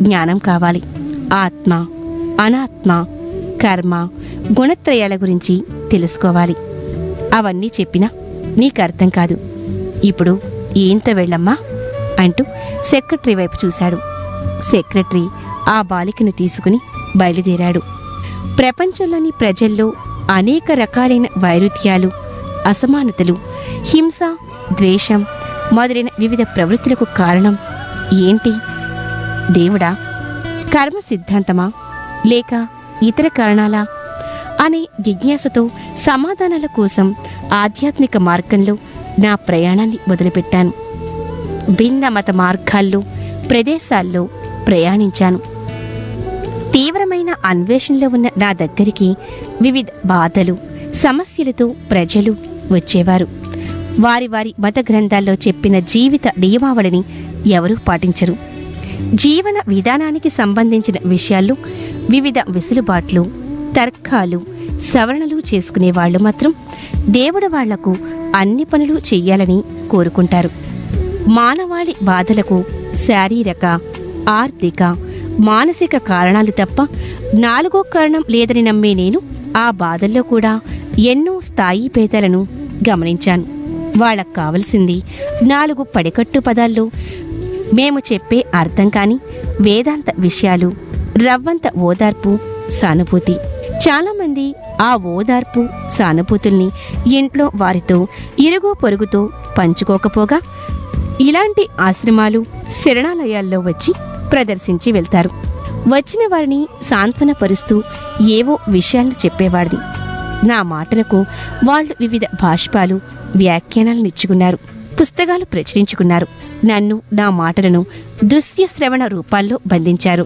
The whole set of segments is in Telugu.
జ్ఞానం కావాలి ఆత్మ అనాత్మ కర్మ గుణత్రయాల గురించి తెలుసుకోవాలి అవన్నీ చెప్పినా నీకు అర్థం కాదు ఇప్పుడు ఏంతో వెళ్ళమ్మా అంటూ సెక్రటరీ వైపు చూశాడు సెక్రటరీ ఆ బాలికను తీసుకుని బయలుదేరాడు ప్రపంచంలోని ప్రజల్లో అనేక రకాలైన వైరుధ్యాలు అసమానతలు హింస ద్వేషం మొదలైన వివిధ ప్రవృత్తులకు కారణం ఏంటి దేవుడా కర్మ సిద్ధాంతమా లేక ఇతర కారణాలా అనే జిజ్ఞాసతో సమాధానాల కోసం ఆధ్యాత్మిక మార్గంలో నా ప్రయాణాన్ని మొదలుపెట్టాను భిన్న మత మార్గాల్లో ప్రదేశాల్లో ప్రయాణించాను తీవ్రమైన అన్వేషణలో ఉన్న నా దగ్గరికి వివిధ బాధలు సమస్యలతో ప్రజలు వచ్చేవారు వారి వారి మత గ్రంథాల్లో చెప్పిన జీవిత నియమావళిని ఎవరూ పాటించరు జీవన విధానానికి సంబంధించిన విషయాల్లో వివిధ వెసులుబాట్లు తర్కాలు సవరణలు చేసుకునే వాళ్ళు మాత్రం దేవుడు వాళ్లకు అన్ని పనులు చెయ్యాలని కోరుకుంటారు మానవాళి బాధలకు శారీరక ఆర్థిక మానసిక కారణాలు తప్ప నాలుగో కారణం లేదని నమ్మే నేను ఆ బాధల్లో కూడా ఎన్నో స్థాయి భేదాలను గమనించాను వాళ్ళకు కావలసింది నాలుగు పడికట్టు పదాల్లో మేము చెప్పే అర్థం కాని వేదాంత విషయాలు రవ్వంత ఓదార్పు సానుభూతి చాలామంది ఆ ఓదార్పు సానుభూతుల్ని ఇంట్లో వారితో ఇరుగు పొరుగుతో పంచుకోకపోగా ఇలాంటి ఆశ్రమాలు శరణాలయాల్లో వచ్చి ప్రదర్శించి వెళ్తారు వచ్చిన వారిని సాంత్వనపరుస్తూ ఏవో విషయాలను చెప్పేవాడిని నా మాటలకు వాళ్ళు వివిధ భాష్పాలు వ్యాఖ్యానాలు ఇచ్చుకున్నారు పుస్తకాలు ప్రచురించుకున్నారు నన్ను నా మాటలను దృశ్య శ్రవణ రూపాల్లో బంధించారు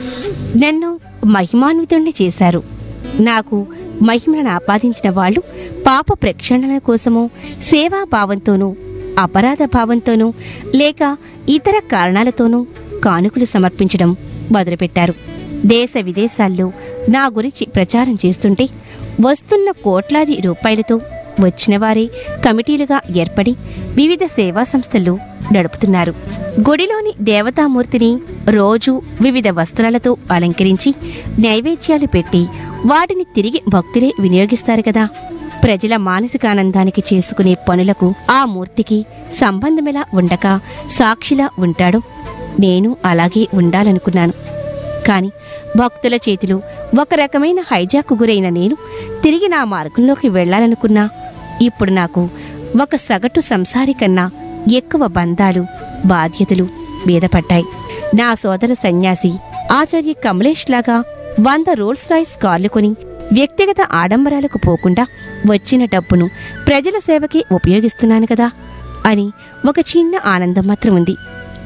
నన్ను మహిమాన్వితుణ్ణి చేశారు నాకు మహిమను ఆపాదించిన వాళ్ళు పాప ప్రక్షాళన కోసమో సేవా భావంతోనూ అపరాధ భావంతోనూ లేక ఇతర కారణాలతోనూ కానుకలు సమర్పించడం మొదలుపెట్టారు దేశ విదేశాల్లో నా గురించి ప్రచారం చేస్తుంటే వస్తున్న కోట్లాది రూపాయలతో వచ్చిన వారే కమిటీలుగా ఏర్పడి వివిధ సేవా సంస్థలు నడుపుతున్నారు గుడిలోని దేవతామూర్తిని రోజు వివిధ వస్త్రాలతో అలంకరించి నైవేద్యాలు పెట్టి వాటిని తిరిగి భక్తులే వినియోగిస్తారు కదా ప్రజల మానసికానందానికి చేసుకునే పనులకు ఆ మూర్తికి సంబంధమెలా ఉండక సాక్షిలా ఉంటాడో నేను అలాగే ఉండాలనుకున్నాను కాని భక్తుల చేతిలో ఒక రకమైన హైజాక్ గురైన నేను తిరిగి నా మార్గంలోకి వెళ్ళాలనుకున్నా ఇప్పుడు నాకు ఒక సగటు సంసారి కన్నా ఎక్కువ బంధాలు బాధ్యతలు మీదపడ్డాయి నా సోదర సన్యాసి ఆచార్య కమలేష్ లాగా వంద రోల్స్ రాయిస్ కార్లు కొని వ్యక్తిగత ఆడంబరాలకు పోకుండా వచ్చిన డబ్బును ప్రజల సేవకి ఉపయోగిస్తున్నాను కదా అని ఒక చిన్న ఆనందం మాత్రం ఉంది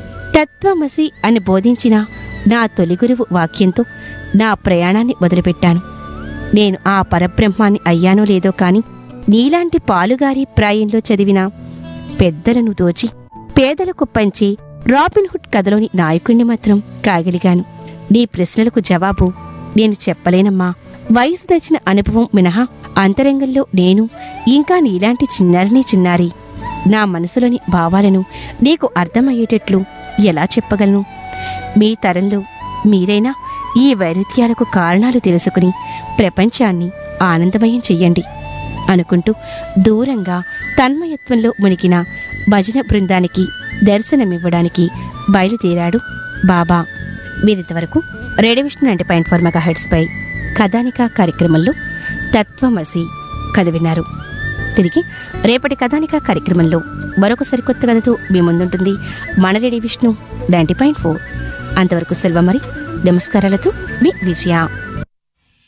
తత్వమసి అని బోధించిన నా తొలి గురువు వాక్యంతో నా ప్రయాణాన్ని మొదలుపెట్టాను నేను ఆ పరబ్రహ్మాన్ని అయ్యానో లేదో కాని నీలాంటి పాలుగారి ప్రాయంలో చదివిన పెద్దలను దోచి పేదలకు పంచి రాబిన్హుడ్ కథలోని నాయకుణ్ణి మాత్రం కాగలిగాను నీ ప్రశ్నలకు జవాబు నేను చెప్పలేనమ్మా వయసు తెచ్చిన అనుభవం మినహా అంతరంగంలో నేను ఇంకా నీలాంటి చిన్నారనే చిన్నారి నా మనసులోని భావాలను నీకు అర్థమయ్యేటట్లు ఎలా చెప్పగలను మీ తరంలో మీరైనా ఈ వైరుధ్యాలకు కారణాలు తెలుసుకుని ప్రపంచాన్ని ఆనందమయం చెయ్యండి అనుకుంటూ దూరంగా తన్మయత్వంలో మునిగిన భజన బృందానికి దర్శనమివ్వడానికి బయలుదేరాడు బాబా మీరింతవరకు radio Vishnu ninety point four mega హెడ్స్పై కథానిక కార్యక్రమంలో తత్వమసి కథ విన్నారు తిరిగి రేపటి కథానిక కార్యక్రమంలో మరొక సరికొత్త కథతో మీ ముందుంటుంది మన radio Vishnu ninety point four అంతవరకు సెల్వ మరి నమస్కారాలతో మీ విజయ